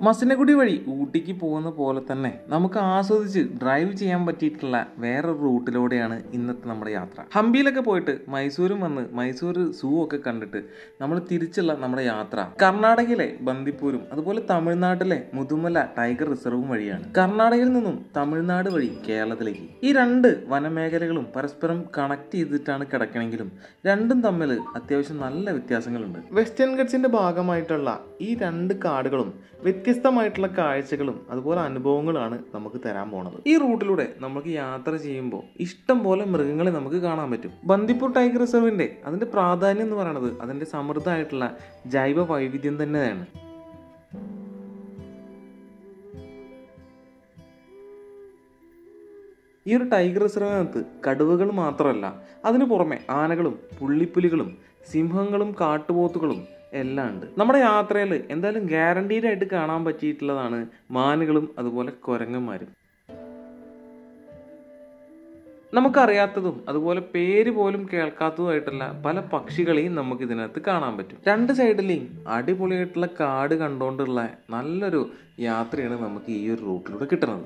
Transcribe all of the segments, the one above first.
മസിനഗുഡി വഴി ഊട്ടിക്ക് പോകുന്ന പോലെ തന്നെ നമുക്ക് ആസ്വദിച്ച് ഡ്രൈവ് ചെയ്യാൻ പറ്റിയിട്ടുള്ള വേറൊരു റൂട്ടിലൂടെയാണ് ഇന്നത്തെ നമ്മുടെ യാത്ര ഹംപിയിലൊക്കെ പോയിട്ട് മൈസൂരും വന്ന് മൈസൂർ സൂ ഒക്കെ കണ്ടിട്ട് നമ്മൾ തിരിച്ചുള്ള നമ്മുടെ യാത്ര കർണാടകയിലെ ബന്ദിപ്പൂരും അതുപോലെ തമിഴ്നാട്ടിലെ മുതുമല ടൈഗർ റിസർവും വഴിയാണ് കർണാടകയിൽ നിന്നും തമിഴ്നാട് വഴി കേരളത്തിലേക്ക് ഈ രണ്ട് വനമേഖലകളും പരസ്പരം കണക്ട് ചെയ്തിട്ടാണ് കിടക്കണമെങ്കിലും രണ്ടും തമ്മിൽ അത്യാവശ്യം നല്ല വ്യത്യാസങ്ങളുണ്ട് വെസ്റ്റേൺ ഗട്ട്സിന്റെ ഭാഗമായിട്ടുള്ള ഈ രണ്ട് കാടുകളും വ്യത്യസ്തമായിട്ടുള്ള കാഴ്ചകളും അതുപോലെ അനുഭവങ്ങളാണ് നമുക്ക് തരാൻ പോണത് ഈ റൂട്ടിലൂടെ നമുക്ക് യാത്ര ചെയ്യുമ്പോൾ ഇഷ്ടം പോലെ മൃഗങ്ങളെ നമുക്ക് കാണാൻ പറ്റും ബന്ദിപ്പൂർ ടൈഗർ റിസർവിന്റെ അതിന്റെ പ്രാധാന്യം എന്ന് പറയുന്നത് അതിന്റെ സമൃദ്ധമായിട്ടുള്ള ജൈവ വൈവിധ്യം തന്നെയാണ് ഈ ഒരു ടൈഗർ റിസർവിനകത്ത് കടുവകൾ മാത്രമല്ല അതിനു പുറമെ ആനകളും പുള്ളിപ്പുലികളും സിംഹങ്ങളും കാട്ടുപോത്തുകളും എല്ലാം ഉണ്ട് നമ്മുടെ യാത്രയിൽ എന്തായാലും ഗ്യാരണ്ടീഡ് ആയിട്ട് കാണാൻ പറ്റിയിട്ടുള്ളതാണ് മാനുകളും അതുപോലെ കുരങ്ങന്മാരും നമുക്കറിയാത്തതും അതുപോലെ പേര് പോലും കേൾക്കാത്തതുമായിട്ടുള്ള പല പക്ഷികളെയും നമുക്ക് ഇതിനകത്ത് കാണാൻ പറ്റും രണ്ട് സൈഡിലെയും അടിപൊളിയായിട്ടുള്ള കാട് കണ്ടുകൊണ്ടുള്ള നല്ലൊരു യാത്രയാണ് നമുക്ക് ഈ ഒരു റൂട്ടിലൂടെ കിട്ടുന്നത്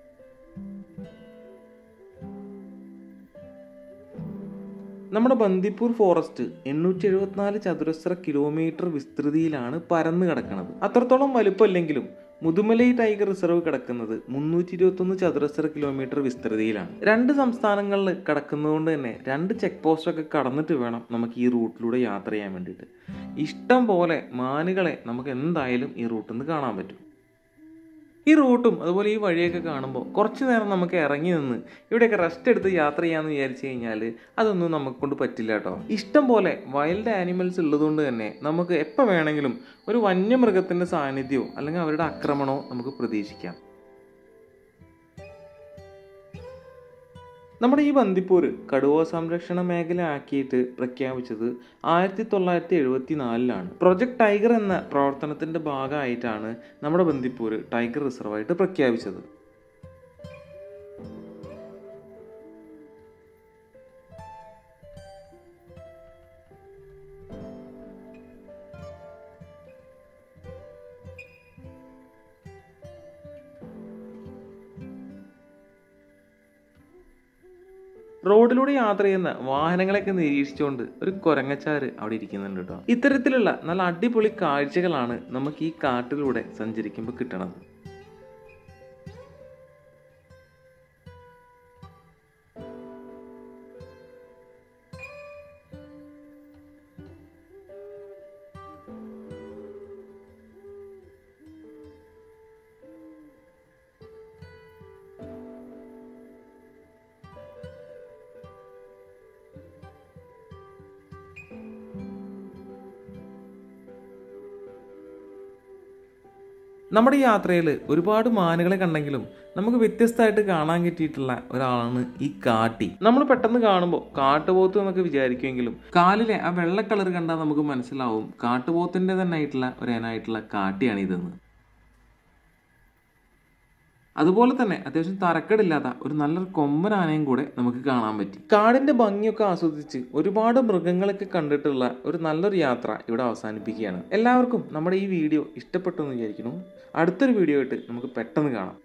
നമ്മുടെ ബന്ദിപ്പൂർ ഫോറസ്റ്റ് എണ്ണൂറ്റി എഴുപത്തിനാല് ചതുരശ്ര കിലോമീറ്റർ വിസ്തൃതിയിലാണ് പരന്നു കിടക്കുന്നത് അത്രത്തോളം വലുപ്പമില്ലെങ്കിലും മുതുമലൈ ടൈഗർ റിസർവ് കിടക്കുന്നത് മുന്നൂറ്റി ഇരുപത്തൊന്ന് ചതുരശ്ര കിലോമീറ്റർ വിസ്തൃതിയിലാണ് രണ്ട് സംസ്ഥാനങ്ങളിൽ കിടക്കുന്നതുകൊണ്ട് തന്നെ രണ്ട് ചെക്ക് പോസ്റ്റൊക്കെ കടന്നിട്ട് വേണം നമുക്ക് ഈ റൂട്ടിലൂടെ യാത്ര ചെയ്യാൻ വേണ്ടിയിട്ട് ഇഷ്ടം പോലെ മാനുകളെ നമുക്ക് എന്തായാലും ഈ റൂട്ടിൽ നിന്ന് കാണാൻ പറ്റും ഈ റൂട്ടും അതുപോലെ ഈ വഴിയൊക്കെ കാണുമ്പോൾ കുറച്ച് നേരം നമുക്ക് ഇറങ്ങി നിന്ന് ഇവിടെയൊക്കെ റെസ്റ്റ് എടുത്ത് യാത്ര ചെയ്യാമെന്ന് വിചാരിച്ചു കഴിഞ്ഞാൽ അതൊന്നും നമുക്ക് കൊണ്ട് പറ്റില്ല കേട്ടോ ഇഷ്ടം പോലെ വൈൽഡ് ആനിമൽസ് ഉള്ളതുകൊണ്ട് തന്നെ നമുക്ക് എപ്പോൾ വേണമെങ്കിലും ഒരു വന്യമൃഗത്തിൻ്റെ സാന്നിധ്യമോ അല്ലെങ്കിൽ അവരുടെ ആക്രമണമോ നമുക്ക് പ്രതീക്ഷിക്കാം നമ്മുടെ ഈ ബന്ദിപ്പൂർ കടുവ സംരക്ഷണ മേഖല ആക്കിയിട്ട് പ്രഖ്യാപിച്ചത് ആയിരത്തി തൊള്ളായിരത്തി എഴുപത്തി നാലിലാണ് പ്രൊജക്ട് ടൈഗർ എന്ന പ്രവർത്തനത്തിന്റെ ഭാഗമായിട്ടാണ് നമ്മുടെ ബന്ദിപ്പൂർ ടൈഗർ റിസർവായിട്ട് പ്രഖ്യാപിച്ചത് റോഡിലൂടെ യാത്ര ചെയ്യുന്ന വാഹനങ്ങളെയൊക്കെ നിരീക്ഷിച്ചുകൊണ്ട് ഒരു കുരങ്ങച്ചാറ് അവിടെ ഇരിക്കുന്നുണ്ട് കേട്ടോ ഇത്തരത്തിലുള്ള നല്ല അടിപൊളി കാഴ്ചകളാണ് നമുക്ക് ഈ കാട്ടിലൂടെ സഞ്ചരിക്കുമ്പോൾ കിട്ടണത് നമ്മുടെ ഈ യാത്രയിൽ ഒരുപാട് മാനുകളെ കണ്ടെങ്കിലും നമുക്ക് വ്യത്യസ്തമായിട്ട് കാണാൻ കിട്ടിയിട്ടുള്ള ഒരാളാണ് ഈ കാട്ടി നമ്മൾ പെട്ടെന്ന് കാണുമ്പോൾ കാട്ടുപോത്ത് എന്നൊക്കെ വിചാരിക്കുമെങ്കിലും കാലിലെ ആ വെള്ള കളർ കണ്ടാൽ നമുക്ക് മനസ്സിലാവും കാട്ടുപോത്തിന്റെ തന്നെ ആയിട്ടുള്ള ഒരു ഇനായിട്ടുള്ള കാട്ടിയാണ് ഇതെന്ന് അതുപോലെ തന്നെ അത്യാവശ്യം തരക്കേടില്ലാത്ത ഒരു നല്ലൊരു കൊമ്പൻ ആനയും കൂടെ നമുക്ക് കാണാൻ പറ്റി കാടിന്റെ ഭംഗിയൊക്കെ ആസ്വദിച്ച് ഒരുപാട് മൃഗങ്ങളൊക്കെ കണ്ടിട്ടുള്ള ഒരു നല്ലൊരു യാത്ര ഇവിടെ അവസാനിപ്പിക്കുകയാണ് എല്ലാവർക്കും നമ്മുടെ ഈ വീഡിയോ ഇഷ്ടപ്പെട്ടു എന്ന് വിചാരിക്കുന്നു അടുത്തൊരു വീഡിയോ ആയിട്ട് നമുക്ക് പെട്ടെന്ന് കാണാം